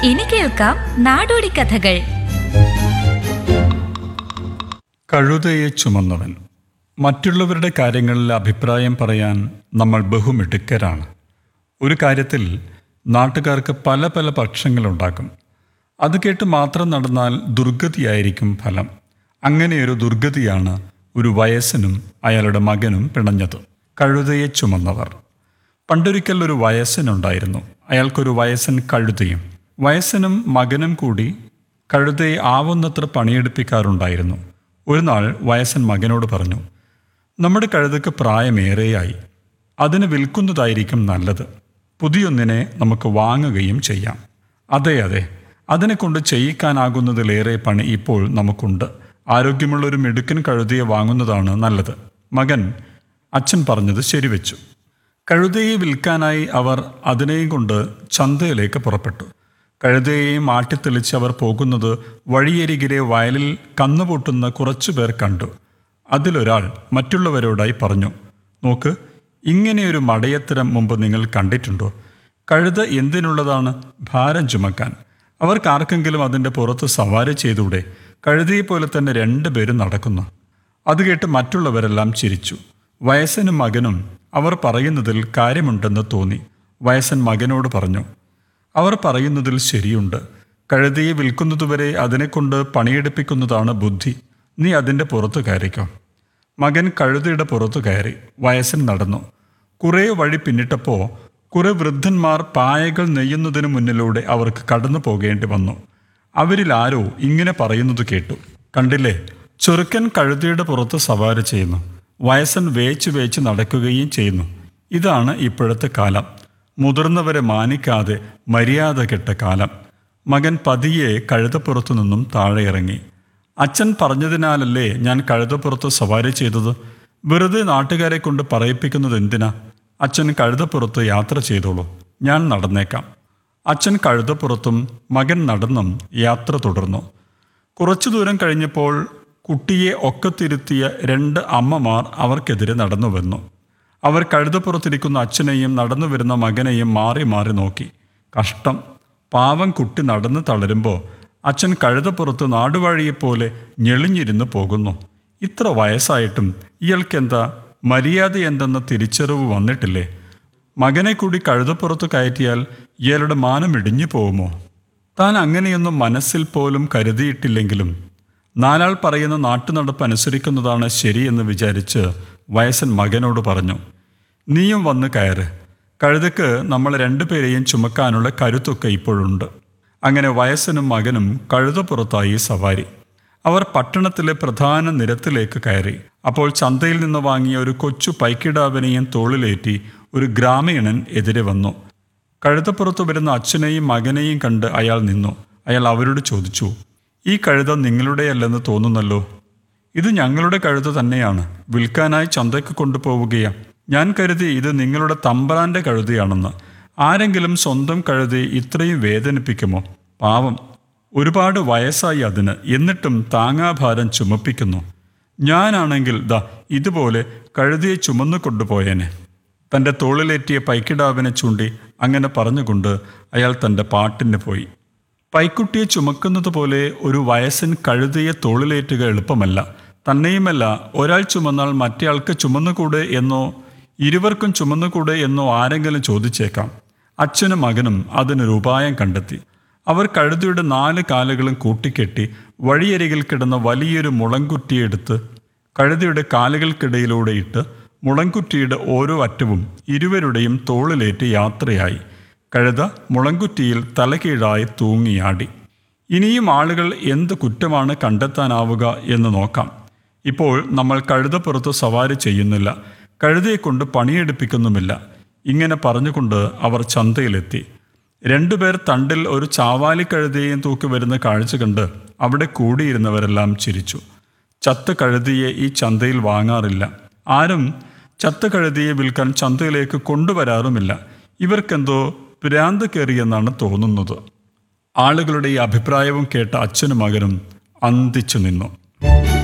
ഇനി കേൾക്കാം നാടോടി കഥകൾ കഴുതയെ ചുമന്നവൻ മറ്റുള്ളവരുടെ കാര്യങ്ങളിൽ അഭിപ്രായം പറയാൻ നമ്മൾ ബഹുമിടുക്കരാണ് ഒരു കാര്യത്തിൽ നാട്ടുകാർക്ക് പല പല പക്ഷങ്ങളുണ്ടാക്കും അത് കേട്ട് മാത്രം നടന്നാൽ ദുർഗതിയായിരിക്കും ഫലം അങ്ങനെയൊരു ദുർഗതിയാണ് ഒരു വയസ്സനും അയാളുടെ മകനും പിണഞ്ഞത് കഴുതയെ ചുമന്നവർ പണ്ടൊരിക്കൽ ഒരു വയസ്സനുണ്ടായിരുന്നു അയാൾക്കൊരു വയസ്സൻ കഴുതയും വയസ്സനും മകനും കൂടി കഴുതയെ ആവുന്നത്ര പണിയെടുപ്പിക്കാറുണ്ടായിരുന്നു ഒരു നാൾ വയസ്സൻ മകനോട് പറഞ്ഞു നമ്മുടെ കഴുതയ്ക്ക് പ്രായമേറെയായി അതിന് വിൽക്കുന്നതായിരിക്കും നല്ലത് പുതിയൊന്നിനെ നമുക്ക് വാങ്ങുകയും ചെയ്യാം അതെ അതെ അതിനെ കൊണ്ട് ചെയ്യിക്കാനാകുന്നതിലേറെ പണി ഇപ്പോൾ നമുക്കുണ്ട് ആരോഗ്യമുള്ള ഒരു മിടുക്കൻ കഴുതയെ വാങ്ങുന്നതാണ് നല്ലത് മകൻ അച്ഛൻ പറഞ്ഞത് ശരിവെച്ചു കഴുതയെ വിൽക്കാനായി അവർ അതിനെയും കൊണ്ട് ചന്തയിലേക്ക് പുറപ്പെട്ടു കഴുതയെയും ആട്ടിത്തെളിച്ച് അവർ പോകുന്നത് വഴിയരികിലെ വയലിൽ കന്നുപൊട്ടുന്ന കുറച്ചു പേർ കണ്ടു അതിലൊരാൾ മറ്റുള്ളവരോടായി പറഞ്ഞു നോക്ക് ഇങ്ങനെയൊരു മടയത്തരം മുമ്പ് നിങ്ങൾ കണ്ടിട്ടുണ്ടോ കഴുത എന്തിനുള്ളതാണ് ഭാരം ചുമക്കാൻ അവർക്കാർക്കെങ്കിലും അതിൻ്റെ പുറത്ത് സവാരി ചെയ്തൂടെ കഴുതയെപ്പോലെ തന്നെ രണ്ടുപേരും നടക്കുന്നു അത് കേട്ട് മറ്റുള്ളവരെല്ലാം ചിരിച്ചു വയസ്സനും മകനും അവർ പറയുന്നതിൽ കാര്യമുണ്ടെന്ന് തോന്നി വയസ്സൻ മകനോട് പറഞ്ഞു അവർ പറയുന്നതിൽ ശരിയുണ്ട് കഴുതയെ വിൽക്കുന്നതുവരെ അതിനെക്കൊണ്ട് പണിയെടുപ്പിക്കുന്നതാണ് ബുദ്ധി നീ അതിൻ്റെ പുറത്ത് കയറിക്കോ മകൻ കഴുതയുടെ പുറത്തു കയറി വയസ്സൻ നടന്നു കുറേ വഴി പിന്നിട്ടപ്പോൾ കുറെ വൃദ്ധന്മാർ പായകൾ നെയ്യുന്നതിന് മുന്നിലൂടെ അവർക്ക് കടന്നു പോകേണ്ടി വന്നു അവരിൽ ആരോ ഇങ്ങനെ പറയുന്നത് കേട്ടു കണ്ടില്ലേ ചെറുക്കൻ കഴുതയുടെ പുറത്ത് സവാരി ചെയ്യുന്നു വയസ്സൻ വേച്ച് വേച്ച് നടക്കുകയും ചെയ്യുന്നു ഇതാണ് ഇപ്പോഴത്തെ കാലം മുതിർന്നവരെ മാനിക്കാതെ മര്യാദ കെട്ട കാലം മകൻ പതിയെ കഴുതപ്പുറത്തു നിന്നും താഴെ ഇറങ്ങി അച്ഛൻ പറഞ്ഞതിനാലല്ലേ ഞാൻ കഴുതപ്പുറത്ത് സവാരി ചെയ്തത് വെറുതെ നാട്ടുകാരെ കൊണ്ട് പറയിപ്പിക്കുന്നത് എന്തിനാ അച്ഛൻ കഴുതപ്പുറത്ത് യാത്ര ചെയ്തോളൂ ഞാൻ നടന്നേക്കാം അച്ഛൻ കഴുതപ്പുറത്തും മകൻ നടന്നും യാത്ര തുടർന്നു കുറച്ചു ദൂരം കഴിഞ്ഞപ്പോൾ കുട്ടിയെ ഒക്കത്തിരുത്തിയ രണ്ട് അമ്മമാർ അവർക്കെതിരെ നടന്നു വന്നു അവർ കഴുതപ്പുറത്തിരിക്കുന്ന അച്ഛനെയും നടന്നു വരുന്ന മകനെയും മാറി മാറി നോക്കി കഷ്ടം പാവം കുട്ടി നടന്ന് തളരുമ്പോൾ അച്ഛൻ കഴുതപ്പുറത്ത് നാടുവഴിയെപ്പോലെ ഞെളിഞ്ഞിരുന്ന് പോകുന്നു ഇത്ര വയസ്സായിട്ടും ഇയാൾക്കെന്താ മര്യാദ എന്തെന്ന തിരിച്ചറിവ് വന്നിട്ടില്ലേ മകനെ കൂടി കഴുതപ്പുറത്ത് കയറ്റിയാൽ ഇയാളുടെ മാനം ഇടിഞ്ഞു പോകുമോ താൻ അങ്ങനെയൊന്നും മനസ്സിൽ പോലും കരുതിയിട്ടില്ലെങ്കിലും നാലാൾ പറയുന്ന നാട്ടുനടപ്പ് അനുസരിക്കുന്നതാണ് ശരിയെന്ന് വിചാരിച്ച് വയസ്സൻ മകനോട് പറഞ്ഞു നീയും വന്ന് കയറ് കഴുതക്ക് നമ്മൾ രണ്ടുപേരെയും ചുമക്കാനുള്ള കരുത്തൊക്കെ ഇപ്പോഴുണ്ട് അങ്ങനെ വയസ്സനും മകനും കഴുതപ്പുറത്തായി സവാരി അവർ പട്ടണത്തിലെ പ്രധാന നിരത്തിലേക്ക് കയറി അപ്പോൾ ചന്തയിൽ നിന്ന് വാങ്ങിയ ഒരു കൊച്ചു പൈക്കിടാവിനെയും തോളിലേറ്റി ഒരു ഗ്രാമീണൻ എതിരെ വന്നു കഴുതപ്പുറത്ത് വരുന്ന അച്ഛനെയും മകനെയും കണ്ട് അയാൾ നിന്നു അയാൾ അവരോട് ചോദിച്ചു ഈ കഴുത നിങ്ങളുടെയല്ലെന്ന് തോന്നുന്നല്ലോ ഇത് ഞങ്ങളുടെ കഴുത തന്നെയാണ് വിൽക്കാനായി ചന്തയ്ക്ക് കൊണ്ടുപോവുകയാ ഞാൻ കരുതി ഇത് നിങ്ങളുടെ തമ്പറാന്റെ കഴുതയാണെന്ന് ആരെങ്കിലും സ്വന്തം കഴുതയെ ഇത്രയും വേദനിപ്പിക്കുമോ പാവം ഒരുപാട് വയസ്സായി അതിന് എന്നിട്ടും താങ്ങാഭാരം ചുമപ്പിക്കുന്നു ഞാനാണെങ്കിൽ ദാ ഇതുപോലെ കഴുതിയെ ചുമന്നു കൊണ്ടുപോയേനെ തൻ്റെ തോളിലേറ്റിയ പൈക്കിടാവിനെ ചൂണ്ടി അങ്ങനെ പറഞ്ഞുകൊണ്ട് അയാൾ തൻ്റെ പാട്ടിന് പോയി പൈക്കുട്ടിയെ ചുമക്കുന്നത് പോലെ ഒരു വയസ്സൻ കഴുതിയെ തോളിലേറ്റുക എളുപ്പമല്ല തന്നെയുമല്ല ഒരാൾ ചുമന്നാൽ മറ്റേയാൾക്ക് ചുമന്നുകൂടെ എന്നോ ഇരുവർക്കും ചുമന്നുകൂടെ എന്നോ ആരെങ്കിലും ചോദിച്ചേക്കാം അച്ഛനും മകനും അതിനൊരു ഉപായം കണ്ടെത്തി അവർ കഴുതയുടെ നാല് കാലുകളും കൂട്ടിക്കെട്ടി വഴിയരികിൽ കിടന്ന വലിയൊരു മുളങ്കുറ്റിയെടുത്ത് കഴുതയുടെ കാലുകൾക്കിടയിലൂടെ ഇട്ട് മുളങ്കുറ്റിയുടെ ഓരോ അറ്റവും ഇരുവരുടെയും തോളിലേറ്റ് യാത്രയായി കഴുത മുളങ്കുറ്റിയിൽ തലകീഴായി തൂങ്ങിയാടി ഇനിയും ആളുകൾ എന്ത് കുറ്റമാണ് കണ്ടെത്താനാവുക എന്ന് നോക്കാം ഇപ്പോൾ നമ്മൾ കഴുതപ്പുറത്ത് സവാരി ചെയ്യുന്നില്ല കഴുതയെക്കൊണ്ട് പണിയെടുപ്പിക്കുന്നുമില്ല ഇങ്ങനെ പറഞ്ഞുകൊണ്ട് അവർ ചന്തയിലെത്തി രണ്ടുപേർ തണ്ടിൽ ഒരു ചാവാലി കഴുതയെയും തൂക്കി വരുന്ന കാഴ്ച കണ്ട് അവിടെ കൂടിയിരുന്നവരെല്ലാം ചിരിച്ചു ചത്ത കഴുതിയെ ഈ ചന്തയിൽ വാങ്ങാറില്ല ആരും ചത്ത കഴുതിയെ വിൽക്കാൻ ചന്തയിലേക്ക് കൊണ്ടുവരാറുമില്ല ഇവർക്കെന്തോ ഭ്രാന്ത് കയറിയെന്നാണ് തോന്നുന്നത് ആളുകളുടെ ഈ അഭിപ്രായവും കേട്ട അച്ഛനും മകനും അന്തിച്ചു നിന്നു